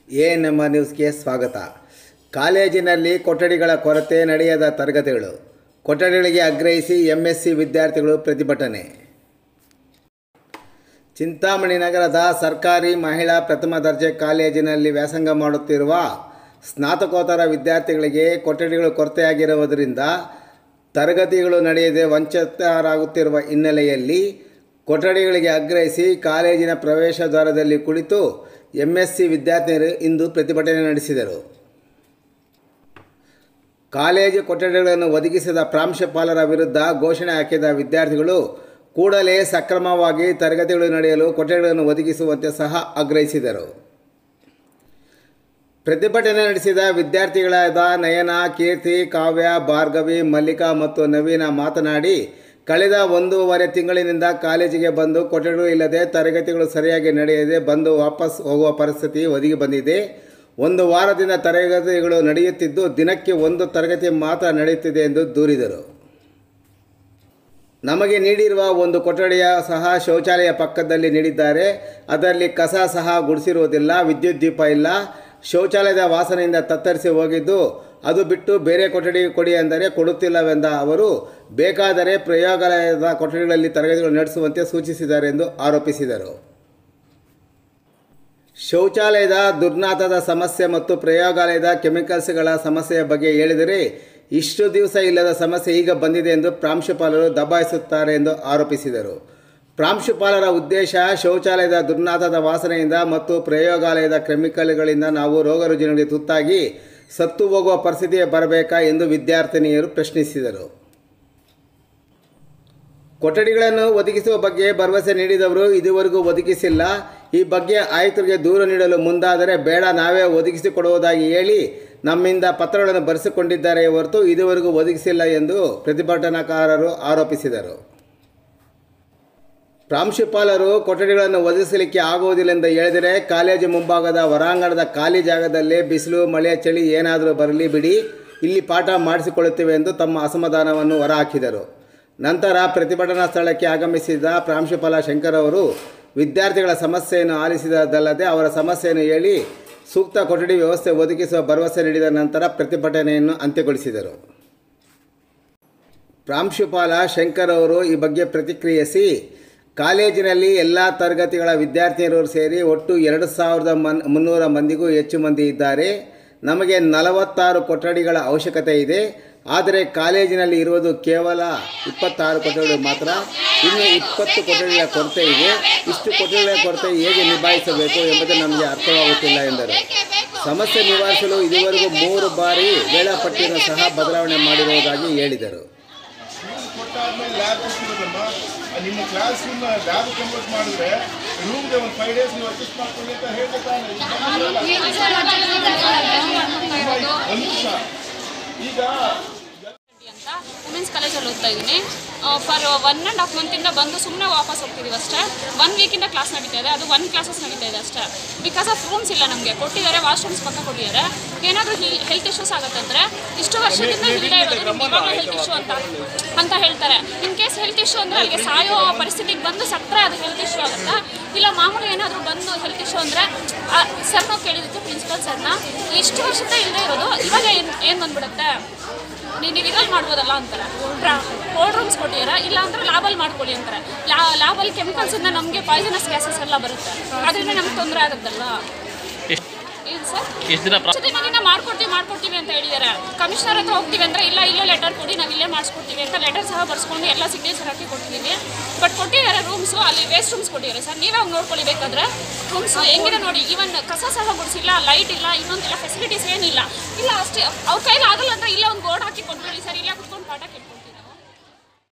A ನಮ್ಮ ನ್ಯೂಸ್ಗೆ ಸ್ವಾಗತ ಕಾಲೇಜಿನಲ್ಲಿ ಕೊಠಡಿಗಳ ಕೊರತೆ ನಡೆಯದ ತರಗತಿಗಳು ಕೊಠಡಿಗಳಿಗೆ ಆಗ್ರಹಿಸಿ ಎಂ ಎಸ್ ಸಿ ವಿದ್ಯಾರ್ಥಿಗಳು ಪ್ರತಿಭಟನೆ ಚಿಂತಾಮಣಿ ನಗರದ ಸರ್ಕಾರಿ ಮಹಿಳಾ ಪ್ರಥಮ ದರ್ಜೆ ಕಾಲೇಜಿನಲ್ಲಿ ವ್ಯಾಸಂಗ ಮಾಡುತ್ತಿರುವ ಸ್ನಾತಕೋತ್ತರ ವಿದ್ಯಾರ್ಥಿಗಳಿಗೆ ಕೊಠಡಿಗಳು ಕೊರತೆಯಾಗಿರುವುದರಿಂದ ತರಗತಿಗಳು ನಡೆಯದೆ ವಂಚಿತರಾಗುತ್ತಿರುವ ಹಿನ್ನೆಲೆಯಲ್ಲಿ ಕೊಠಡಿಗಳಿಗೆ ಆಗ್ರಹಿಸಿ ಕಾಲೇಜಿನ ಪ್ರವೇಶ ದ್ವಾರದಲ್ಲಿ ಕುಳಿತು ಎಂ ಎಸ್ ಸಿ ವಿದ್ಯಾರ್ಥಿನಿಯರು ಇಂದು ಪ್ರತಿಭಟನೆ ನಡೆಸಿದರು ಕಾಲೇಜು ಕೊಠಡಿಗಳನ್ನು ಒದಗಿಸಿದ ಪ್ರಾಂಶುಪಾಲರ ವಿರುದ್ಧ ಘೋಷಣೆ ಹಾಕಿದ ವಿದ್ಯಾರ್ಥಿಗಳು ಕೂಡಲೇ ಸಕ್ರಮವಾಗಿ ತರಗತಿಗಳು ನಡೆಯಲು ಕೊಠಡಿಗಳನ್ನು ಒದಗಿಸುವಂತೆ ಸಹ ಆಗ್ರಹಿಸಿದರು ಪ್ರತಿಭಟನೆ ನಡೆಸಿದ ವಿದ್ಯಾರ್ಥಿಗಳಾದ ನಯನ ಕೀರ್ತಿ ಕಾವ್ಯ ಭಾರ್ಗವಿ ಮಲ್ಲಿಕಾ ಮತ್ತು ನವೀನ ಮಾತನಾಡಿ ಕಳೆದ ಒಂದೂವರೆ ತಿಂಗಳಿನಿಂದ ಕಾಲೇಜಿಗೆ ಬಂದು ಕೊಠಡಿಗಳು ಇಲ್ಲದೆ ತರಗತಿಗಳು ಸರಿಯಾಗಿ ನಡೆಯದೆ ಬಂದು ವಾಪಸ್ ಹೋಗುವ ಪರಿಸ್ಥಿತಿ ಒದಗಿ ಬಂದಿದೆ ಒಂದು ವಾರದಿಂದ ತರಗತಿಗಳು ನಡೆಯುತ್ತಿದ್ದು ದಿನಕ್ಕೆ ಒಂದು ತರಗತಿ ಮಾತ್ರ ನಡೆಯುತ್ತಿದೆ ಎಂದು ದೂರಿದರು ನಮಗೆ ನೀಡಿರುವ ಒಂದು ಕೊಠಡಿಯ ಸಹ ಶೌಚಾಲಯ ಪಕ್ಕದಲ್ಲಿ ನೀಡಿದ್ದಾರೆ ಅದರಲ್ಲಿ ಕಸ ಸಹ ಗುಡಿಸಿರುವುದಿಲ್ಲ ವಿದ್ಯುತ್ ದೀಪ ಇಲ್ಲ ಶೌಚಾಲಯದ ವಾಸನೆಯಿಂದ ತತ್ತರಿಸಿ ಹೋಗಿದ್ದು ಅದು ಬಿಟ್ಟು ಬೇರೆ ಕೊಠಡಿ ಕೊಡಿ ಅಂದರೆ ಕೊಡುತ್ತಿಲ್ಲವೆಂದ ಅವರು ಬೇಕಾದರೆ ಪ್ರಯೋಗಾಲಯದ ಕೊಠಡಿಗಳಲ್ಲಿ ತರಗತಿಗಳು ನಡೆಸುವಂತೆ ಸೂಚಿಸಿದ್ದಾರೆ ಎಂದು ಆರೋಪಿಸಿದರು ಶೌಚಾಲಯದ ದುರ್ನಾಥದ ಸಮಸ್ಯೆ ಮತ್ತು ಪ್ರಯೋಗಾಲಯದ ಕೆಮಿಕಲ್ಸ್ಗಳ ಸಮಸ್ಯೆಯ ಬಗ್ಗೆ ಹೇಳಿದರೆ ಇಷ್ಟು ದಿವಸ ಇಲ್ಲದ ಸಮಸ್ಯೆ ಈಗ ಬಂದಿದೆ ಎಂದು ಪ್ರಾಂಶುಪಾಲರು ದಬಾಯಿಸುತ್ತಾರೆ ಎಂದು ಆರೋಪಿಸಿದರು ಪ್ರಾಂಶುಪಾಲರ ಉದ್ದೇಶ ಶೌಚಾಲಯದ ದುರ್ನಾಥದ ವಾಸನೆಯಿಂದ ಮತ್ತು ಪ್ರಯೋಗಾಲಯದ ಕೆಮಿಕಲ್ಗಳಿಂದ ನಾವು ರೋಗ ರುಜಿನಗಳಿಗೆ ತುತ್ತಾಗಿ ಸತ್ತು ಹೋಗುವ ಪರಿಸ್ಥಿತಿಗೆ ಬರಬೇಕಾ ಎಂದು ವಿದ್ಯಾರ್ಥಿನಿಯರು ಪ್ರಶ್ನಿಸಿದರು ಕೊಠಡಿಗಳನ್ನು ಒದಗಿಸುವ ಬಗ್ಗೆ ಭರವಸೆ ನೀಡಿದವರು ಇದುವರೆಗೂ ಒದಗಿಸಿಲ್ಲ ಈ ಬಗ್ಗೆ ಆಯುಕ್ತರಿಗೆ ದೂರು ನೀಡಲು ಮುಂದಾದರೆ ಬೇಡ ನಾವೇ ಒದಗಿಸಿಕೊಡುವುದಾಗಿ ಹೇಳಿ ನಮ್ಮಿಂದ ಪತ್ರಗಳನ್ನು ಬರೆಸಿಕೊಂಡಿದ್ದಾರೆ ಹೊರತು ಇದುವರೆಗೂ ಒದಗಿಸಿಲ್ಲ ಎಂದು ಪ್ರತಿಭಟನಾಕಾರರು ಆರೋಪಿಸಿದರು ಪ್ರಾಂಶುಪಾಲರು ಕೊಠಡಿಗಳನ್ನು ಒದಗಿಸಲಿಕ್ಕೆ ಆಗುವುದಿಲ್ಲ ಎಂದು ಹೇಳಿದರೆ ಕಾಲೇಜು ಮುಂಭಾಗದ ಹೊರಾಂಗಣದ ಖಾಲಿ ಜಾಗದಲ್ಲೇ ಬಿಸಿಲು ಮಳೆ ಚಳಿ ಏನಾದರೂ ಬರಲಿ ಬಿಡಿ ಇಲ್ಲಿ ಪಾಠ ಮಾಡಿಸಿಕೊಳ್ಳುತ್ತೇವೆ ಎಂದು ತಮ್ಮ ಅಸಮಾಧಾನವನ್ನು ಹೊರಹಾಕಿದರು ನಂತರ ಪ್ರತಿಭಟನಾ ಸ್ಥಳಕ್ಕೆ ಆಗಮಿಸಿದ ಪ್ರಾಂಶುಪಾಲ ಶಂಕರ್ ಅವರು ವಿದ್ಯಾರ್ಥಿಗಳ ಸಮಸ್ಯೆಯನ್ನು ಆಲಿಸಿದಲ್ಲದೆ ಅವರ ಸಮಸ್ಯೆಯನ್ನು ಹೇಳಿ ಸೂಕ್ತ ಕೊಠಡಿ ವ್ಯವಸ್ಥೆ ಒದಗಿಸುವ ಭರವಸೆ ನೀಡಿದ ನಂತರ ಪ್ರತಿಭಟನೆಯನ್ನು ಅಂತ್ಯಗೊಳಿಸಿದರು ಪ್ರಾಂಶುಪಾಲ ಶಂಕರ್ ಅವರು ಈ ಬಗ್ಗೆ ಪ್ರತಿಕ್ರಿಯಿಸಿ ಕಾಲೇಜಿನಲ್ಲಿ ಎಲ್ಲ ತರಗತಿಗಳ ವಿದ್ಯಾರ್ಥಿನಿಯರು ಸೇರಿ ಒಟ್ಟು ಎರಡು ಸಾವಿರದ ಮನ್ ಮುನ್ನೂರ ಮಂದಿಗೂ ಹೆಚ್ಚು ಮಂದಿ ಇದ್ದಾರೆ ನಮಗೆ ನಲವತ್ತಾರು ಕೊಠಡಿಗಳ ಅವಶ್ಯಕತೆ ಇದೆ ಆದರೆ ಕಾಲೇಜಿನಲ್ಲಿ ಇರುವುದು ಕೇವಲ ಇಪ್ಪತ್ತಾರು ಕೊಠಡಿಗಳು ಮಾತ್ರ ಇನ್ನು ಇಪ್ಪತ್ತು ಕೊಠಡಿಗಳ ಕೊರತೆ ಇದೆ ಇಷ್ಟು ಕೊಠಡಿಗಳ ಕೊರತೆ ಹೇಗೆ ನಿಭಾಯಿಸಬೇಕು ಎಂಬುದು ನಮಗೆ ಅರ್ಥವಾಗುತ್ತಿಲ್ಲ ಎಂದರು ಸಮಸ್ಯೆ ನಿವಾರಿಸಲು ಇದುವರೆಗೂ ಮೂರು ಬಾರಿ ವೇಳಾಪಟ್ಟಿಯನ್ನು ಸಹ ಬದಲಾವಣೆ ಮಾಡಿರುವುದಾಗಿ ಹೇಳಿದರು ಕೊಟ್ಟಾದ್ಮೇಲೆ ಲ್ಯಾಬ್ ಕೊಟ್ಟಿರೋದಮ್ಮ ನಿಮ್ಮ ಕ್ಲಾಸ್ ರೂಮ್ ಲ್ಯಾಬ್ ಕನ್ವರ್ಟ್ ಮಾಡಿದ್ರೆ ರೂಮ್ಗೆ ಒಂದು ಫೈವ್ ಡೇಸ್ ನೀವು ಅಡ್ಜಸ್ಟ್ ಮಾಡ್ಕೊಳ್ಳಿ ಅಂತ ಹೇಳ್ದೆ ತಾನೆ ಈಗ ಬಂದಿರಲ್ಲ. ಒಂದು ನಿಮಿಷ ಈಗ ಅಂತ ವುಮೆನ್ಸ್ ಕಾಲೇಜಲ್ಲಿ ಓದ್ತಾ ಇದ್ದೀನಿ ಫಾರ್ ಒನ್ ಆ್ಯಂಡ್ ಹಾಫ್ ಮಂತಿಂದ ಬಂದು ಸುಮ್ಮನೆ ವಾಪಸ್ ಹೋಗ್ತಿದ್ದೀವಿ ಅಷ್ಟೇ ಒನ್ ವೀಕಿಂದ ಕ್ಲಾಸ್ ನಡೀತಾ ಇದೆ ಅದು ಒನ್ ಕ್ಲಾಸಸ್ ನಡೀತಾ ಇದೆ ಅಷ್ಟೇ ಬಿಕಾಸ್ ಆಫ್ ರೂಮ್ಸ್ ಇಲ್ಲ ನಮಗೆ ಕೊಟ್ಟಿದ್ದಾರೆ ವಾಶ್ರೂಮ್ಸ್ ಪಕ್ಕ ಕೊಟ್ಟಿದ್ದಾರೆ ಏನಾದರೂ ಹೆಲ್ತ್ ಇಶ್ಯೂಸ್ ಆಗುತ್ತಂದ್ರೆ ಇಷ್ಟು ವರ್ಷದಿಂದ ಇಲ್ಲದೆ ಇರೋದು ನಿಮ್ಗೆ ಇವಾಗಲೂ ಹೆಲ್ತ್ ಇಶ್ಯೂ ಅಂತ ಅಂತ ಹೇಳ್ತಾರೆ ಇನ್ ಕೇಸ್ ಹೆಲ್ತ್ ಇಶ್ಯೂ ಅಂದರೆ ಅಲ್ಲಿಗೆ ಸಾಯೋ ಪರಿಸ್ಥಿತಿಗೆ ಬಂದು ಸತ್ತರೆ ಅದು ಹೆಲ್ತ್ ಇಶ್ಯೂ ಆಗುತ್ತಾ ಇಲ್ಲ ಮಾಮೂಲಿ ಏನಾದರೂ ಬಂದು ಹೆಲ್ತ್ ಇಶ್ಯೂ ಅಂದರೆ ಸರ್ ನಾವು ಕೇಳಿದ್ದು ಪ್ರಿನ್ಸಿಪಲ್ ಸರ್ನ ಇಷ್ಟು ವರ್ಷದಿಂದ ಇಲ್ಲದೆ ಇರೋದು ಇವಾಗ ಏನು ಏನು ಬಂದ್ಬಿಡುತ್ತೆ ನೀವು ಇದ್ರಲ್ಲಿ ಮಾಡ್ಬೋದಲ್ಲ ಅಂತಾರೆ ಕೋಲ್ಡ್ ರೂಮ್ಸ್ ಕೊಟ್ಟಿದ್ದಾರೆ ಇಲ್ಲ ಅಂದ್ರೆ ಲ್ಯಾಬಲ್ಲಿ ಮಾಡ್ಕೊಳ್ಳಿ ಅಂತಾರೆ ಲಾ ಲ್ಯಾಬಲ್ಲಿ ಕೆಮಿಕಲ್ಸಿಂದ ನಮಗೆ ಪಾಯ್ಸನಸ್ ಗ್ಯಾಸಸ್ ಎಲ್ಲ ಬರುತ್ತೆ ಅದರಿಂದ ನಮ್ಗೆ ತೊಂದರೆ ಆಗುತ್ತಲ್ವಾ ಏನು ಸರ್ ಎಷ್ಟು ದಿನ ಪ್ರಾ- ಎಷ್ಟು ದಿನದಿಂದ ಮಾಡ್ಕೊಡ್ತೀವಿ ಮಾಡ್ಕೊಡ್ತೀವಿ ಅಂತ ಹೇಳಿದ್ದಾರೆ ಕಮಿಷನರ್ ಹತ್ರ ಹೋಗ್ತೀವಿ ಅಂದರೆ ಇಲ್ಲ ಇಲ್ಲೇ ಲೆಟರ್ ಕೊಡಿ ನಾವು ಇಲ್ಲೇ ಮಾಡಿಸ್ಕೊಡ್ತೀವಿ ಅಂತ ಲೆಟರ್ ಸಹ ಬರ್ಸ್ಕೊಂಡು ಎಲ್ಲ ಸಿಗ್ನೇಚರ್ ಹಾಕಿ ಕೊಡ್ತೀವಿ ಬಟ್ ಕೊಟ್ಟಿದ್ದಾರೆ ರೂಮ್ಸು ಅಲ್ಲಿ ವೇಸ್ಟ್ ರೂಮ್ಸ್ ಕೊಟ್ಟಿದ್ದಾರೆ ಸರ್ ನೀವೇ ಹೋಗಿ ನೋಡ್ಕೊಳ್ಳಿ ಬೇಕಾದ್ರೆ ರೂಮ್ಸು ಹೆಂಗಿದೆ ನೋಡಿ ಈವನ್ ಕಸ ಸಹ ಗುಡಿಸಿಲ್ಲ ಲೈಟ್ ಇಲ್ಲ ಇನ್ನೊಂದಿಲ್ಲ ಫೆಸಿಲಿಟೀಸ್ ಏನಿಲ್ಲ ಇಲ್ಲ ಅಷ್ಟೇ ಅವ್ರ ಕೈಲಿ ಆಗಲ್ಲ ಅಂದ್ರೆ ಇಲ್ಲ ಒಂದು ಬೋರ್ಡ್ ಹಾಕಿ ಕೊಟ್ಬಿಡಿ ಸರ್ ಇಲ್ಲೇ ಕುತ್ಕೊಂಡು ಪಾಠ ಕೇಳ್ಕೊಂಡು